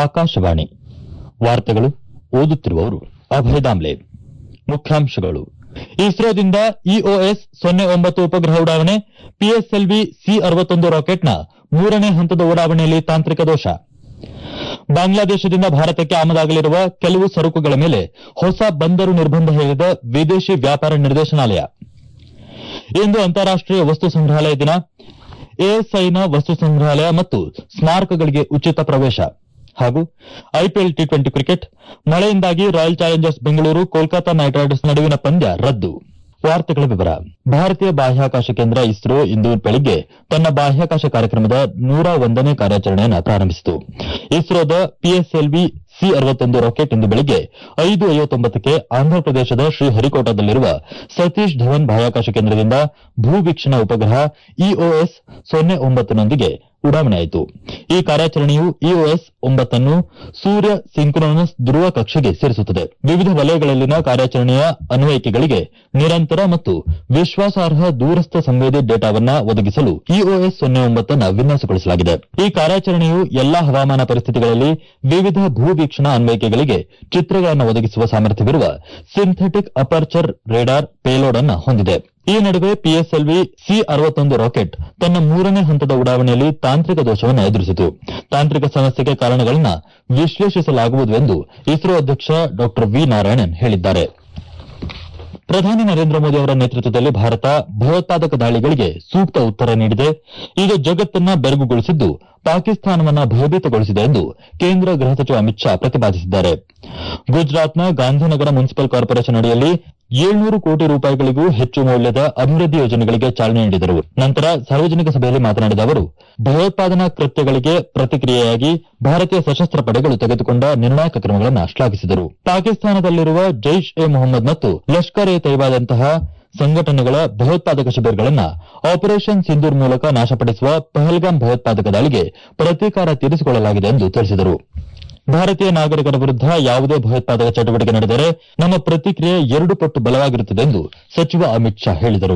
ಆಕಾಶವಾಣಿ ವಾರ್ತೆಗಳು ಓದುತ್ತಿರುವವರು ಅಭಯ ದಾಮ್ಲೆ ಮುಖ್ಯಾಂಶಗಳು ಇಸ್ರೋದಿಂದ ಇಒಎಸ್ ಸೊನ್ನೆ ಒಂಬತ್ತು ಉಪಗ್ರಹ ಉಡಾವಣೆ ಪಿಎಸ್ಎಲ್ವಿ ಸಿ ಅರವತ್ತೊಂದು ರಾಕೆಟ್ನ ಮೂರನೇ ಹಂತದ ಉಡಾವಣೆಯಲ್ಲಿ ತಾಂತ್ರಿಕ ದೋಷ ಬಾಂಗ್ಲಾದೇಶದಿಂದ ಭಾರತಕ್ಕೆ ಆಮದಾಗಲಿರುವ ಕೆಲವು ಸರಕುಗಳ ಮೇಲೆ ಹೊಸ ಬಂದರು ನಿರ್ಬಂಧ ಹೇರಿದ ವಿದೇಶಿ ವ್ಯಾಪಾರ ನಿರ್ದೇಶನಾಲಯ ಇಂದು ಅಂತಾರಾಷ್ಟೀಯ ವಸ್ತು ಸಂಗ್ರಹಾಲಯ ದಿನ ಎಎಸ್ಐನ ವಸ್ತು ಸಂಗ್ರಹಾಲಯ ಮತ್ತು ಸ್ಮಾರಕಗಳಿಗೆ ಉಚಿತ ಪ್ರವೇಶ ಹಾಗೂ ಐಪಿಎಲ್ ಟಿ ಟ್ವೆಂಟಿ ಕ್ರಿಕೆಟ್ ಮಳೆಯಿಂದಾಗಿ royal challengers Bengaluru Kolkata knight riders ನಡುವಿನ ಪಂದ್ಯ ರದ್ದು ವಾರ್ತೆಗಳ ವಿವರ ಭಾರತೀಯ ಬಾಹ್ಯಾಕಾಶ ಕೇಂದ್ರ ಇಸ್ರೋ ಇಂದು ಬೆಳಿಗ್ಗೆ ತನ್ನ ಬಾಹ್ಯಾಕಾಶ ಕಾರ್ಯಕ್ರಮದ ನೂರ ಒಂದನೇ ಕಾರ್ಯಾಚರಣೆಯನ್ನು ಪ್ರಾರಂಭಿಸಿತು ಇಸ್ರೋದ ಪಿಎಸ್ಎಲ್ವಿ ಸಿ ಅರವತ್ತೊಂದು ರಾಕೆಟ್ ಇಂದು ಬೆಳಿಗ್ಗೆ ಐದು ಐವತ್ತೊಂಬತ್ತಕ್ಕೆ ಆಂಧ್ರಪ್ರದೇಶದ ಶ್ರೀಹರಿಕೋಟಾದಲ್ಲಿರುವ ಸತೀಶ್ ಧವನ್ ಬಾಹ್ಯಾಕಾಶ ಕೇಂದ್ರದಿಂದ ಭೂವೀಕ್ಷಣಾ ಉಪಗ್ರಹ ಇಒಎಸ್ ಸೊನ್ನೆ ಒಂಬತ್ತನೊಂದಿಗೆ ಉಡಾವಣೆಯಾಯಿತು ಈ ಕಾರ್ಯಾಚರಣೆಯು ಇಒಎಸ್ ಒಂಬತ್ತನ್ನು ಸೂರ್ಯ ಸಿಂಕ್ರೋನಸ್ ಧ್ರುವ ಕಕ್ಷೆಗೆ ಸೇರಿಸುತ್ತದೆ ವಿವಿಧ ವಲಯಗಳಲ್ಲಿನ ಕಾರ್ಯಾಚರಣೆಯ ಅನ್ವಯಿಕೆಗಳಿಗೆ ನಿರಂತರ ಮತ್ತು ವಿಶ್ವಾಸಾರ್ಹ ದೂರಸ್ಥ ಸಂವೇದಿ ಡೇಟಾವನ್ನ ಒದಗಿಸಲು ಇಒಎಸ್ ಸೊನ್ನೆ ಒಂಬತ್ತನ್ನು ವಿನ್ಯಾಸಗೊಳಿಸಲಾಗಿದೆ ಈ ಕಾರ್ಯಾಚರಣೆಯು ಎಲ್ಲಾ ಹವಾಮಾನ ಪರಿಸ್ಥಿತಿಗಳಲ್ಲಿ ವಿವಿಧ ಭೂವೀಕ್ಷಣಾ ಅನ್ವಯಿಕೆಗಳಿಗೆ ಚಿತ್ರಗಳನ್ನು ಒದಗಿಸುವ ಸಾಮರ್ಥ್ಯವಿರುವ ಸಿಂಥೆಟಿಕ್ ಅಪರ್ಚರ್ ರೇಡಾರ್ ಪೇಲೋಡ್ ಅನ್ನು ಹೊಂದಿದೆ ಈ ನಡುವೆ ಪಿಎಸ್ಎಲ್ವಿ ಸಿ ಅರವತ್ತೊಂದು ರಾಕೆಟ್ ತನ್ನ ಮೂರನೇ ಹಂತದ ಉಡಾವಣೆಯಲ್ಲಿ ತಾಂತ್ರಿಕ ದೋಷವನ್ನು ಎದುರಿಸಿತು ತಾಂತ್ರಿಕ ಸಮಸ್ಯೆಗೆ ಕಾರಣಗಳನ್ನು ವಿಶ್ಲೇಷಿಸಲಾಗುವುದು ಎಂದು ಇಸ್ರೋ ಅಧ್ಯಕ್ಷ ಡಾ ವಿ ನಾರಾಯಣನ್ ಹೇಳಿದ್ದಾರೆ ಪ್ರಧಾನಿ ನರೇಂದ್ರ ಮೋದಿ ಅವರ ನೇತೃತ್ವದಲ್ಲಿ ಭಾರತ ಭಯೋತ್ಪಾದಕ ದಾಳಿಗಳಿಗೆ ಸೂಕ್ತ ಉತ್ತರ ನೀಡಿದೆ ಇದು ಜಗತ್ತನ್ನ ಬೆರಗುಗೊಳಿಸಿದ್ದು ಪಾಕಿಸ್ತಾನವನ್ನ ಭಯಭೀತಗೊಳಿಸಿದೆ ಎಂದು ಕೇಂದ್ರ ಗೃಹ ಸಚಿವ ಅಮಿತ್ ಶಾ ಪ್ರತಿಪಾದಿಸಿದ್ದಾರೆ ಗುಜರಾತ್ನ ಗಾಂಧಿನಗರ ಮುನ್ಸಿಪಲ್ ಕಾರ್ಪೊರೇಷನ್ ಅಡಿಯಲ್ಲಿ ಏಳ್ನೂರು ಕೋಟಿ ರೂಪಾಯಿಗಳಿಗೂ ಹೆಚ್ಚು ಮೌಲ್ಯದ ಅಭಿವೃದ್ಧಿ ಯೋಜನೆಗಳಿಗೆ ಚಾಲನೆ ನೀಡಿದರು ನಂತರ ಸಾರ್ವಜನಿಕ ಸಭೆಯಲ್ಲಿ ಮಾತನಾಡಿದ ಅವರು ಭಯೋತ್ಪಾದನಾ ಕೃತ್ಯಗಳಿಗೆ ಪ್ರತಿಕ್ರಿಯೆಯಾಗಿ ಭಾರತೀಯ ಸಶಸ್ತ್ರ ಪಡೆಗಳು ತೆಗೆದುಕೊಂಡ ನಿರ್ಣಾಯಕ ಕ್ರಮಗಳನ್ನು ಶ್ಲಾಘಿಸಿದರು ಪಾಕಿಸ್ತಾನದಲ್ಲಿರುವ ಜೈಷ್ ಎ ಮೊಹಮ್ಮದ್ ಮತ್ತು ಲಷ್ಕರ್ ಎ ತೈಬಾದಂತಹ ಸಂಘಟನೆಗಳ ಭಯೋತ್ಪಾದಕ ಶಿಬಿರಗಳನ್ನು ಆಪರೇಷನ್ ಸಿಂಧೂರ್ ಮೂಲಕ ನಾಶಪಡಿಸುವ ಪಹಲ್ಗಾಮ್ ಭಯೋತ್ಪಾದಕ ದಾಳಿಗೆ ಪ್ರತೀಕಾರ ತೀರಿಸಿಕೊಳ್ಳಲಾಗಿದೆ ಎಂದು ತಿಳಿಸಿದರು ಭಾರತೀಯ ನಾಗರಿಕರ ವಿರುದ್ಧ ಯಾವುದೇ ಭಯೋತ್ಪಾದಕ ಚಟುವಟಿಕೆ ನಡೆದರೆ ನಮ್ಮ ಪ್ರತಿಕ್ರಿಯೆ ಎರಡು ಪಟ್ಟು ಬಲವಾಗಿರುತ್ತದೆ ಎಂದು ಸಚಿವ ಅಮಿತ್ ಶಾ ಹೇಳಿದರು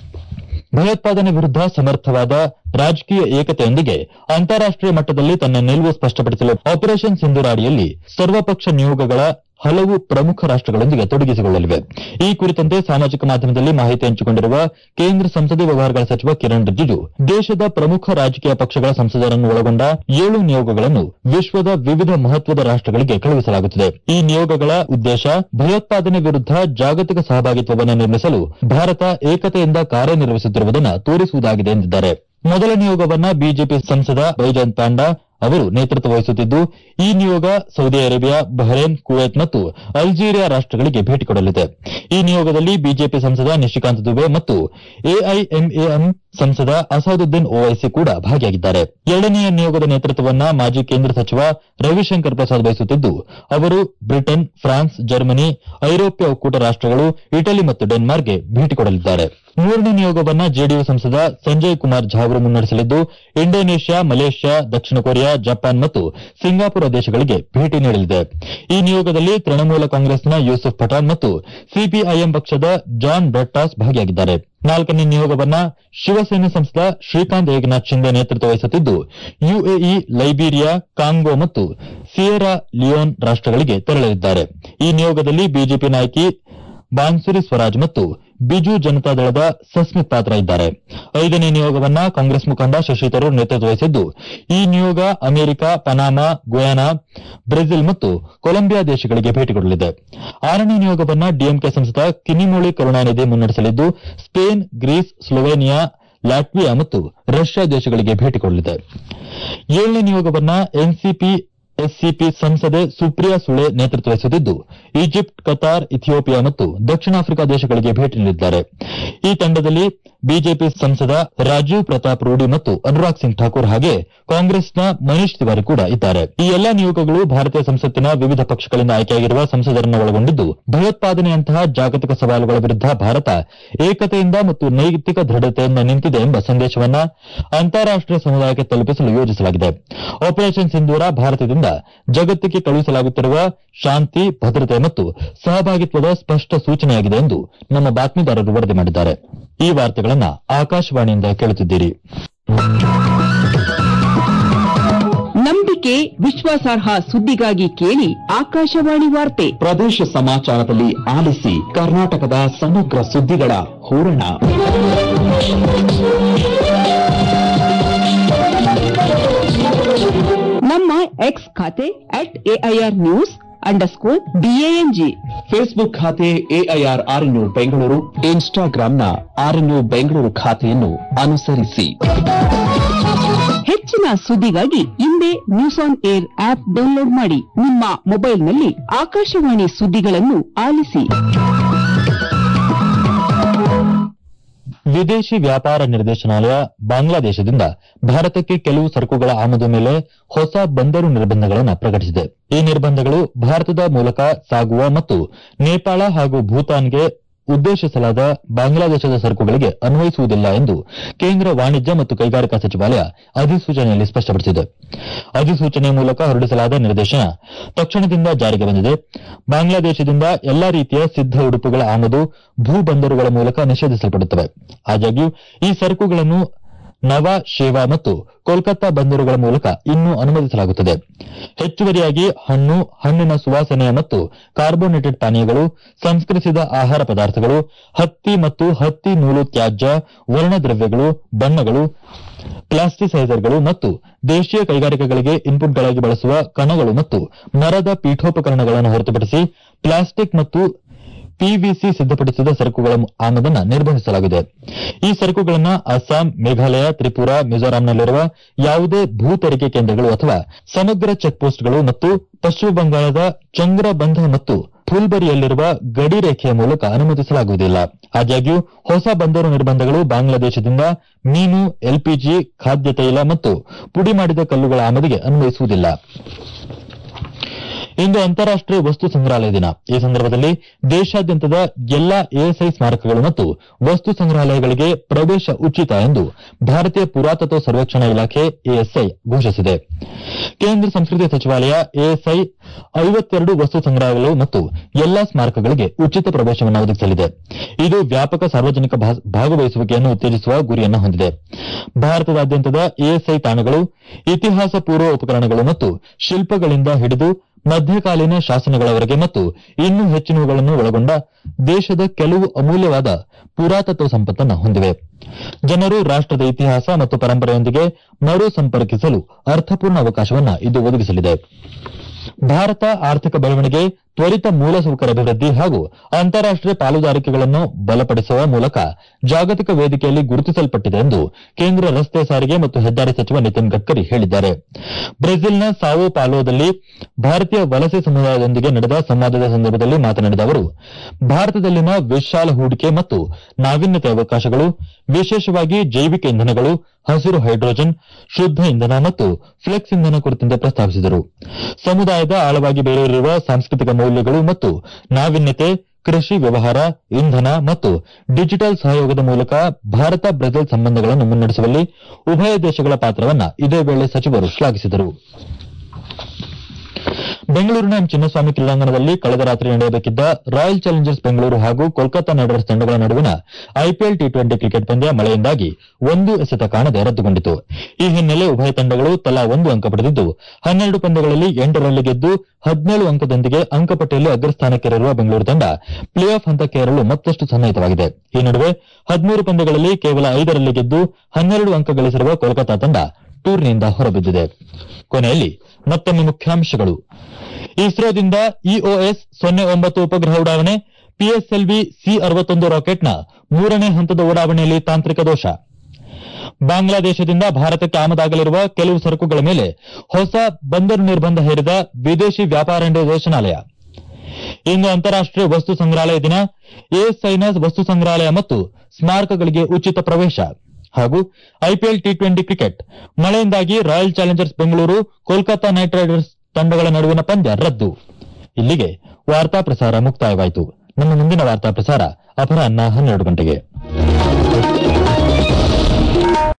ಭಯೋತ್ಪಾದನೆ ವಿರುದ್ಧ ಸಮರ್ಥವಾದ ರಾಜಕೀಯ ಏಕತೆಯೊಂದಿಗೆ ಅಂತಾರಾಷ್ಟೀಯ ಮಟ್ಟದಲ್ಲಿ ತನ್ನ ನಿಲುವು ಸ್ಪಷ್ಟಪಡಿಸಲು ಆಪರೇಷನ್ ಸಿಂಧೂರ್ ಅಡಿಯಲ್ಲಿ ಸರ್ವಪಕ್ಷ ನಿಯೋಗಗಳ ಹಲವು ಪ್ರಮುಖ ರಾಷ್ಟಗಳೊಂದಿಗೆ ತೊಡಗಿಸಿಕೊಳ್ಳಲಿವೆ ಈ ಕುರಿತಂತೆ ಸಾಮಾಜಿಕ ಮಾಧ್ಯಮದಲ್ಲಿ ಮಾಹಿತಿ ಹಂಚಿಕೊಂಡಿರುವ ಕೇಂದ್ರ ಸಂಸದೀಯ ವ್ಯವಹಾರಗಳ ಸಚಿವ ಕಿರಣ್ ರಿಜಿಜು ದೇಶದ ಪ್ರಮುಖ ರಾಜಕೀಯ ಪಕ್ಷಗಳ ಸಂಸದರನ್ನು ಒಳಗೊಂಡ ಏಳು ನಿಯೋಗಗಳನ್ನು ವಿಶ್ವದ ವಿವಿಧ ಮಹತ್ವದ ರಾಷ್ಟಗಳಿಗೆ ಕಳುಹಿಸಲಾಗುತ್ತದೆ ಈ ನಿಯೋಗಗಳ ಉದ್ದೇಶ ಭಯೋತ್ಪಾದನೆ ವಿರುದ್ಧ ಜಾಗತಿಕ ಸಹಭಾಗಿತ್ವವನ್ನು ನಿರ್ಮಿಸಲು ಭಾರತ ಏಕತೆಯಿಂದ ಕಾರ್ಯನಿರ್ವಹಿಸುತ್ತಿರುವುದನ್ನು ತೋರಿಸುವುದಾಗಿದೆ ಎಂದಿದ್ದಾರೆ ಮೊದಲ ನಿಯೋಗವನ್ನ ಬಿಜೆಪಿ ಸಂಸದ ಬೈಜಂತ್ ಪಾಂಡಾ ಅವರು ನೇತೃತ್ವ ವಹಿಸುತ್ತಿದ್ದು ಈ ನಿಯೋಗ ಸೌದಿ ಅರೇಬಿಯಾ ಬಹ್ರೇನ್ ಕುವೈತ್ ಮತ್ತು ಅಲ್ಜೀರಿಯಾ ರಾಷ್ಟಗಳಿಗೆ ಭೇಟಿ ಕೊಡಲಿದೆ ಈ ನಿಯೋಗದಲ್ಲಿ ಬಿಜೆಪಿ ಸಂಸದ ನಿಶಿಕಾಂತ್ ದುಬೆ ಮತ್ತು ಎಐಎಂಎಎಂ ಸಂಸದ ಅಸಾದುದ್ದೀನ್ ಓವೈಸಿ ಕೂಡ ಭಾಗಿಯಾಗಿದ್ದಾರೆ ಎರಡನೆಯ ನಿಯೋಗದ ನೇತೃತ್ವವನ್ನ ಮಾಜಿ ಕೇಂದ್ರ ಸಚಿವ ರವಿಶಂಕರ್ ಪ್ರಸಾದ್ ವಹಿಸುತ್ತಿದ್ದು ಅವರು ಬ್ರಿಟನ್ ಫ್ರಾನ್ಸ್ ಜರ್ಮನಿ ಐರೋಪ್ಯ ಒಕ್ಕೂಟ ರಾಷ್ಟಗಳು ಇಟಲಿ ಮತ್ತು ಡೆನ್ಮಾರ್ಕ್ಗೆ ಭೇಟಿ ಕೊಡಲಿದ್ದಾರೆ ಮೂರನೇ ನಿಯೋಗವನ್ನ ಜೆಡಿಯು ಸಂಸದ ಸಂಜಯ್ ಕುಮಾರ್ ಝಾ ಅವರು ಮುನ್ನಡೆಸಲಿದ್ದು ಇಂಡೋನೇಷ್ಯಾ ಮಲೇಷ್ಯಾ ದಕ್ಷಿಣ ಕೊರಿಯಾ ಜಪಾನ್ ಮತ್ತು ಸಿಂಗಾಪುರ ದೇಶಗಳಿಗೆ ಭೇಟಿ ನೀಡಲಿದೆ ಈ ನಿಯೋಗದಲ್ಲಿ ತೃಣಮೂಲ ಕಾಂಗ್ರೆಸ್ನ ಯೂಸುಫ್ ಪಠಾಣ್ ಮತ್ತು ಸಿಪಿಐಎಂ ಪಕ್ಷದ ಜಾನ್ ಬ್ರಟ್ಟಾಸ್ ಭಾಗಿಯಾಗಿದ್ದಾರೆ ನಾಲ್ಕನೇ ನಿಯೋಗವನ್ನ ಶಿವಸೇನೆ ಸಂಸದ ಶ್ರೀಕಾಂತ್ ಏಕನಾಥ್ ಶಿಂದೆ ನೇತೃತ್ವ ವಹಿಸುತ್ತಿದ್ದು ಯುಎಇ ಲೈಬೀರಿಯಾ ಕಾಂಗೋ ಮತ್ತು ಸಿಯೆರಾ ಲಿಯೋನ್ ರಾಷ್ಟಗಳಿಗೆ ತೆರಳಲಿದ್ದಾರೆ ಈ ನಿಯೋಗದಲ್ಲಿ ಬಿಜೆಪಿ ನಾಯಕಿ ಬಾನ್ಸುರಿ ಸ್ವರಾಜ್ ಮತ್ತು ಬಿಜು ಜನತಾದಳದ ಸಸ್ಮಿತ್ ಪಾತ್ರ ಇದ್ದಾರೆ ಐದನೇ ನಿಯೋಗವನ್ನ ಕಾಂಗ್ರೆಸ್ ಮುಖಂಡ ಶಶಿ ತರೂರ್ ನೇತೃತ್ವ ವಹಿಸಿದ್ದು ಈ ನಿಯೋಗ ಅಮೆರಿಕ ಪನಾಮಾ ಗುಯಾನಾ ಬ್ರೆಜಿಲ್ ಮತ್ತು ಕೊಲಂಬಿಯಾ ದೇಶಗಳಿಗೆ ಭೇಟಿ ಕೊಡಲಿದೆ ಆರನೇ ನಿಯೋಗವನ್ನ ಡಿಎಂಕೆ ಸಂಸದ ಕಿನಿಮೋಳಿ ಕರುಣಾನಿಧಿ ಮುನ್ನಡೆಸಲಿದ್ದು ಸ್ಪೇನ್ ಗ್ರೀಸ್ ಸ್ಲೋವೇನಿಯಾ ಲ್ಯಾಟ್ವಿಯಾ ಮತ್ತು ರಷ್ಯಾ ದೇಶಗಳಿಗೆ ಭೇಟಿ ಕೊಡಲಿದೆ ಏಳನೇ ನಿಯೋಗವನ್ನ ಎನ್ಸಿಪಿ ಎಸ್ಸಿಪಿ ಸಂಸದೆ ಸುಪ್ರಿಯಾ ಸುಳೆ ನೇತೃತ್ವ ವಹಿಸುತ್ತಿದ್ದು ಈಜಿಪ್ಟ್ ಕತಾರ್ ಇಥಿಯೋಪಿಯಾ ಮತ್ತು ದಕ್ಷಿಣ ಆಫ್ರಿಕಾ ದೇಶಗಳಿಗೆ ಭೇಟಿ ನೀಡಿದ್ದಾರೆ ಈ ತಂಡದಲ್ಲಿ ಬಿಜೆಪಿ ಸಂಸದ ರಾಜೀವ್ ಪ್ರತಾಪ್ ರೂಡಿ ಮತ್ತು ಅನುರಾಗ್ ಸಿಂಗ್ ಠಾಕೂರ್ ಹಾಗೆ ಕಾಂಗ್ರೆಸ್ನ ಮನೀಶ್ ತಿವಾರಿ ಕೂಡ ಇದ್ದಾರೆ ಈ ಎಲ್ಲಾ ನಿಯೋಗಗಳು ಭಾರತೀಯ ಸಂಸತ್ತಿನ ವಿವಿಧ ಪಕ್ಷಗಳಿಂದ ಆಯ್ಕೆಯಾಗಿರುವ ಸಂಸದರನ್ನು ಒಳಗೊಂಡಿದ್ದು ಭಯೋತ್ಪಾದನೆಯಂತಹ ಜಾಗತಿಕ ಸವಾಲುಗಳ ವಿರುದ್ಧ ಭಾರತ ಏಕತೆಯಿಂದ ಮತ್ತು ನೈತಿಕ ದೃಢತೆಯಿಂದ ನಿಂತಿದೆ ಎಂಬ ಸಂದೇಶವನ್ನ ಅಂತಾರಾಷ್ಟೀಯ ಸಮುದಾಯಕ್ಕೆ ತಲುಪಿಸಲು ಯೋಜಿಸಲಾಗಿದೆ ಆಪರೇಷನ್ ಸಿಂಧೂರ ಭಾರತದಿಂದ ಜಗತ್ತಿಗೆ ಕಳುಹಿಸಲಾಗುತ್ತಿರುವ ಶಾಂತಿ ಭದ್ರತೆ ಮತ್ತು ಸಹಭಾಗಿತ್ವದ ಸ್ಪಷ್ಟ ಸೂಚನೆಯಾಗಿದೆ ಎಂದು ನಮ್ಮ ಬಾತ್ಮೀದಾರರು ವರದಿ ಮಾಡಿದ್ದಾರೆ ಈ ವಾರ್ತೆಗಳನ್ನ ಆಕಾಶವಾಣಿಯಿಂದ ಕೇಳುತ್ತಿದ್ದೀರಿ ನಂಬಿಕೆ ವಿಶ್ವಾಸಾರ್ಹ ಸುದ್ದಿಗಾಗಿ ಕೇಳಿ ಆಕಾಶವಾಣಿ ವಾರ್ತೆ ಪ್ರದೇಶ ಸಮಾಚಾರದಲ್ಲಿ ಆಲಿಸಿ ಕರ್ನಾಟಕದ ಸಮಗ್ರ ಸುದ್ದಿಗಳ ಹೂರಣ ನಮ್ಮ ಎಕ್ಸ್ ಖಾತೆ at AIR news underscore BANG Facebook ಖಾತೆ ಎಐಆರ್ ಆರ್ಎನ್ಯು ಬೆಂಗಳೂರು ಇನ್ಸ್ಟಾಗ್ರಾಂನ ಆರ್ಎನ್ಯು ಬೆಂಗಳೂರು ಖಾತೆಯನ್ನು ಅನುಸರಿಸಿ ಹೆಚ್ಚಿನ ಸುದ್ದಿಗಾಗಿ ಹಿಂದೆ news on air app download ಮಾಡಿ ನಿಮ್ಮ ಮೊಬೈಲ್ನಲ್ಲಿ ಆಕಾಶವಾಣಿ ಸುದ್ದಿಗಳನ್ನು ಆಲಿಸಿ ವಿದೇಶಿ ವ್ಯಾಪಾರ ನಿರ್ದೇಶನಾಲಯ ಬಾಂಗ್ಲಾದೇಶದಿಂದ ಭಾರತಕ್ಕೆ ಕೆಲವು ಸರಕುಗಳ ಆಮದು ಮೇಲೆ ಹೊಸ ಬಂದರು ನಿರ್ಬಂಧಗಳನ್ನು ಪ್ರಕಟಿಸಿದೆ ಈ ನಿರ್ಬಂಧಗಳು ಭಾರತದ ಮೂಲಕ ಸಾಗುವ ಮತ್ತು ನೇಪಾಳ ಹಾಗೂ ಭೂತಾನ್ಗೆ ಉದ್ದೇಶಿಸಲಾದ ಬಾಂಗ್ಲಾದೇಶದ ಸರಕುಗಳಿಗೆ ಅನ್ವಯಿಸುವುದಿಲ್ಲ ಎಂದು ಕೇಂದ್ರ ವಾಣಿಜ್ಯ ಮತ್ತು ಕೈಗಾರಿಕಾ ಸಚಿವಾಲಯ ಅಧಿಸೂಚನೆಯಲ್ಲಿ ಸ್ಪಷ್ಟಪಡಿಸಿದೆ ಅಧಿಸೂಚನೆ ಮೂಲಕ ಹೊರಡಿಸಲಾದ ನಿರ್ದೇಶನ ತಕ್ಷಣದಿಂದ ಜಾರಿಗೆ ಬಂದಿದೆ ಬಾಂಗ್ಲಾದೇಶದಿಂದ ಎಲ್ಲಾ ರೀತಿಯ ಸಿದ್ಧ ಉಡುಪುಗಳ ಆಮದು ಭೂ ಬಂದರುಗಳ ಮೂಲಕ ನಿಷೇಧಿಸಲ್ಪಡುತ್ತವೆ ಆದಾಗ್ಯೂ ಈ ಸರಕುಗಳನ್ನು ನವ ಶೇವಾ ಮತ್ತು ಕೋಲ್ಕತ್ತಾ ಬಂದರುಗಳ ಮೂಲಕ ಇನ್ನೂ ಅನುಮತಿಸಲಾಗುತ್ತದೆ ಹೆಚ್ಚುವರಿಯಾಗಿ ಹಣ್ಣು ಹಣ್ಣಿನ ಸುವಾಸನೆಯ ಮತ್ತು ಕಾರ್ಬೋನೇಟೆಡ್ ಪಾನೀಯಗಳು ಸಂಸ್ಕರಿಸಿದ ಆಹಾರ ಪದಾರ್ಥಗಳು ಹತ್ತಿ ಮತ್ತು ಹತ್ತಿ ನೂಲು ತ್ಯಾಜ್ಯ ವರ್ಣದ್ರವ್ಯಗಳು ಬಣ್ಣಗಳು ಪ್ಲಾಸ್ಟಿಸೈಸರ್ಗಳು ಮತ್ತು ದೇಶೀಯ ಕೈಗಾರಿಕೆಗಳಿಗೆ ಇನ್ಪುಟ್ಗಳಾಗಿ ಬಳಸುವ ಕಣಗಳು ಮತ್ತು ಮರದ ಪೀಠೋಪಕರಣಗಳನ್ನು ಹೊರತುಪಡಿಸಿ ಪ್ಲಾಸ್ಟಿಕ್ ಮತ್ತು ಪಿವಿಸಿ ಸಿದ್ಧಪಡಿಸಿದ ಸರಕುಗಳ ಆಮದನ್ನು ನಿರ್ಬಂಧಿಸಲಾಗಿದೆ ಈ ಸರಕುಗಳನ್ನು ಅಸ್ಸಾಂ ಮೇಘಾಲಯ ತ್ರಿಪುರಾ ಮಿಜೋರಾಂನಲ್ಲಿರುವ ಯಾವುದೇ ಭೂ ತೆರಿಗೆ ಕೇಂದ್ರಗಳು ಅಥವಾ ಸಮಗ್ರ ಚೆಕ್ಪೋಸ್ಟ್ಗಳು ಮತ್ತು ಪಶ್ಚಿಮ ಬಂಗಾಳದ ಚಂಗ್ರಬಂಧ ಮತ್ತು ಫುಲ್ಬರಿಯಲ್ಲಿರುವ ಗಡಿ ರೇಖೆಯ ಮೂಲಕ ಅನುಮತಿಸಲಾಗುವುದಿಲ್ಲ ಆದಾಗ್ಯೂ ಹೊಸ ಬಂದರು ನಿರ್ಬಂಧಗಳು ಬಾಂಗ್ಲಾದೇಶದಿಂದ ಮೀನು ಎಲ್ಪಿಜಿ ಖಾದ್ಯ ತೈಲ ಮತ್ತು ಪುಡಿ ಮಾಡಿದ ಕಲ್ಲುಗಳ ಆಮದಿಗೆ ಅನ್ವಯಿಸುವುದಿಲ್ಲ ಇಂದು ಅಂತಾರಾಷ್ಟೀಯ ವಸ್ತು ಸಂಗ್ರಹಾಲಯ ದಿನ ಈ ಸಂದರ್ಭದಲ್ಲಿ ದೇಶಾದ್ಯಂತದ ಎಲ್ಲಾ ಎಎಸ್ಐ ಸ್ಮಾರಕಗಳು ಮತ್ತು ವಸ್ತು ಸಂಗ್ರಹಾಲಯಗಳಿಗೆ ಪ್ರವೇಶ ಉಚಿತ ಎಂದು ಭಾರತೀಯ ಪುರಾತತ್ವ ಸರ್ವೇಕ್ಷಣಾ ಇಲಾಖೆ ಎಎಸ್ಐ ಘೋಷಿಸಿದೆ ಕೇಂದ್ರ ಸಂಸ್ಕೃತಿ ಸಚಿವಾಲಯ ಎಎಸ್ಐ ಐವತ್ತೆರಡು ವಸ್ತು ಸಂಗ್ರಹಾಲಯಗಳು ಮತ್ತು ಎಲ್ಲಾ ಸ್ಮಾರಕಗಳಿಗೆ ಉಚಿತ ಪ್ರವೇಶವನ್ನು ಒದಗಿಸಲಿದೆ ಇದು ವ್ಯಾಪಕ ಸಾರ್ವಜನಿಕ ಭಾ- ಭಾಗವಹಿಸುವಿಕೆಯನ್ನು ಉತ್ತೇಜಿಸುವ ಗುರಿಯನ್ನು ಹೊಂದಿದೆ ಭಾರತದಾದ್ಯಂತದ ಎಎಸ್ಐ ತಾಣಗಳು ಇತಿಹಾಸ ಪೂರ್ವ ಉಪಕರಣಗಳು ಮತ್ತು ಶಿಲ್ಪಗಳಿಂದ ಹಿಡಿದು ಮಧ್ಯಕಾಲೀನ ಶಾಸನಗಳವರೆಗೆ ಮತ್ತು ಇನ್ನೂ ಹೆಚ್ಚಿನವುಗಳನ್ನು ಒಳಗೊಂಡ ದೇಶದ ಕೆಲವು ಅಮೂಲ್ಯವಾದ ಪುರಾತತ್ವ ಸಂಪತ್ತನ್ನು ಹೊಂದಿವೆ ಜನರು ರಾಷ್ಟದ ಇತಿಹಾಸ ಮತ್ತು ಪರಂಪರೆಯೊಂದಿಗೆ ಮರು ಸಂಪರ್ಕಿಸಲು ಅರ್ಥಪೂರ್ಣ ಅವಕಾಶವನ್ನು ಇದು ಒದಗಿಸಲಿದೆ ಭಾರತ ಆರ್ಥಿಕ ಬೆಳವಣಿಗೆ ತ್ವರಿತ ಮೂಲಸೌಕರ್ಯ ಅಭಿವೃದ್ಧಿ ಹಾಗೂ ಅಂತಾರಾಷ್ಟೀಯ ಪಾಲುದಾರಿಕೆಗಳನ್ನು ಬಲಪಡಿಸುವ ಮೂಲಕ ಜಾಗತಿಕ ವೇದಿಕೆಯಲ್ಲಿ ಗುರುತಿಸಲ್ಪಟ್ಟಿದೆ ಎಂದು ಕೇಂದ್ರ ರಸ್ತೆ ಸಾರಿಗೆ ಮತ್ತು ಹೆದ್ದಾರಿ ಸಚಿವ ನಿತಿನ್ ಗಡ್ಕರಿ ಹೇಳಿದ್ದಾರೆ ಬ್ರೆಜಿಲ್ನ ಸಾವೋ ಪಾಲೋದಲ್ಲಿ ಭಾರತೀಯ ವಲಸೆ ಸಮುದಾಯದೊಂದಿಗೆ ನಡೆದ ಸಂವಾದದ ಸಂದರ್ಭದಲ್ಲಿ ಮಾತನಾಡಿದ ಅವರು ಭಾರತದಲ್ಲಿನ ವಿಶಾಲ ಹೂಡಿಕೆ ಮತ್ತು ನಾವೀನ್ಯತೆ ಅವಕಾಶಗಳು ವಿಶೇಷವಾಗಿ ಜೈವಿಕ ಇಂಧನಗಳು ಹಸಿರು ಹೈಡ್ರೋಜನ್ ಶುದ್ಧ ಇಂಧನ ಮತ್ತು ಫ್ಲೆಕ್ಸ್ ಇಂಧನ ಕುರಿತಂತೆ ಪ್ರಸ್ತಾವಿಸಿದರು ಸಮುದಾಯದ ಆಳವಾಗಿ ಬೇರೂರಿರುವ ಸಾಂಸ್ಕೃತಿಕ ಮೌಲ್ಯಗಳು ಮತ್ತು ನಾವೀನ್ಯತೆ ಕೃಷಿ ವ್ಯವಹಾರ ಇಂಧನ ಮತ್ತು ಡಿಜಿಟಲ್ ಸಹಯೋಗದ ಮೂಲಕ ಭಾರತ ಬ್ರೆಜಿಲ್ ಸಂಬಂಧಗಳನ್ನು ಮುನ್ನಡೆಸುವಲ್ಲಿ ಉಭಯ ದೇಶಗಳ ಪಾತ್ರವನ್ನ ಇದೇ ವೇಳೆ ಸಚಿವರು ಶ್ಲಾಘಿಸಿದರು ಬೆಂಗಳೂರಿನ ಎಂ ಚಿನ್ನಸ್ವಾಮಿ ಕ್ರೀಡಾಂಗಣದಲ್ಲಿ ಕಳೆದ ರಾತ್ರಿ ನಡೆಯಬೇಕಿದ್ದ ರಾಯಲ್ ಚಾಲೆಂಜರ್ಸ್ ಬೆಂಗಳೂರು ಹಾಗೂ ಕೋಲ್ಕತಾ ನೈಟ್ ರೈಡರ್ಸ್ ತಂಡಗಳ ನಡುವಿನ ಐಪಿಎಲ್ ಟಿ ಟ್ವೆಂಟಿ ಕ್ರಿಕೆಟ್ ಪಂದ್ಯ ಮಳೆಯಿಂದಾಗಿ ಒಂದು ಎಸೆತ ಕಾಣದೆ ರದ್ದುಗೊಂಡಿತು ಈ ಹಿನ್ನೆಲೆ ಉಭಯ ತಂಡಗಳು ತಲಾ ಒಂದು ಅಂಕ ಪಡೆದಿದ್ದು ಹನ್ನೆರಡು ಪಂದ್ಯಗಳಲ್ಲಿ ಎಂಟರಲ್ಲಿ ಗೆದ್ದು ಹದಿನೇಳು ಅಂಕದೊಂದಿಗೆ ಅಂಕಪಟ್ಟಿಯಲ್ಲಿ ಅಗ್ರಸ್ಥಾನಕ್ಕೇರಿರುವ ಬೆಂಗಳೂರು ತಂಡ ಪ್ಲೇ ಆಫ್ ಹಂತಕ್ಕೇರಲು ಮತ್ತಷ್ಟು ಸನ್ನಿಹಿತವಾಗಿದೆ ಈ ನಡುವೆ ಹದಿಮೂರು ಪಂದ್ಯಗಳಲ್ಲಿ ಕೇವಲ ಐದರಲ್ಲಿ ಗೆದ್ದು ಹನ್ನೆರಡು ಅಂಕ ಗಳಿಸಿರುವ ಕೋಲ್ಕತಾ ತಂಡ ಟೂರ್ನಿಯಿಂದ ಹೊರಬಿದ್ದಿದೆ ಕೊನೆಯಲ್ಲಿ ಮತ್ತೊಮ್ಮೆ ಮುಖ್ಯಾಂಶಗಳು ಇಸ್ರೋದಿಂದ ಇಒಎಸ್ ಸೊನ್ನೆ ಒಂಬತ್ತು ಉಪಗ್ರಹ ಉಡಾವಣೆ ಪಿಎಸ್ಎಲ್ವಿ ಸಿ ಅರವತ್ತೊಂದು ರಾಕೆಟ್ನ ಮೂರನೇ ಹಂತದ ಉಡಾವಣೆಯಲ್ಲಿ ತಾಂತ್ರಿಕ ದೋಷ ಬಾಂಗ್ಲಾದೇಶದಿಂದ ಭಾರತಕ್ಕೆ ಆಮದಾಗಲಿರುವ ಕೆಲವು ಸರಕುಗಳ ಮೇಲೆ ಹೊಸ ಬಂದರು ನಿರ್ಬಂಧ ಹೇರಿದ ವಿದೇಶಿ ವ್ಯಾಪಾರ ನಿರ್ದೇಶನಾಲಯ ಇಂದು ಅಂತಾರಾಷ್ಟೀಯ ವಸ್ತು ಸಂಗ್ರಹಾಲಯ ದಿನ ಎಎಸ್ಐನ ವಸ್ತು ಸಂಗ್ರಹಾಲಯ ಮತ್ತು ಸ್ಮಾರಕಗಳಿಗೆ ಉಚಿತ ಪ್ರವೇಶ ಹಾಗೂ ಐಪಿಎಲ್ ಟಿ ಟ್ವೆಂಟಿ ಕ್ರಿಕೆಟ್ ಮಳೆಯಿಂದಾಗಿ royal challengers Bengaluru Kolkata knight riders ತಂಡಗಳ ನಡುವಿನ ಪಂದ್ಯ ರದ್ದು ಇಲ್ಲಿಗೆ ವಾರ್ತಾ ಪ್ರಸಾರ ಮುಕ್ತಾಯವಾಯಿತು ನಮ್ಮ ಮುಂದಿನ ವಾರ್ತಾ ಪ್ರಸಾರ ಅಪರಾಹ್ನ ಹನ್ನೆರಡು ಗಂಟೆಗೆ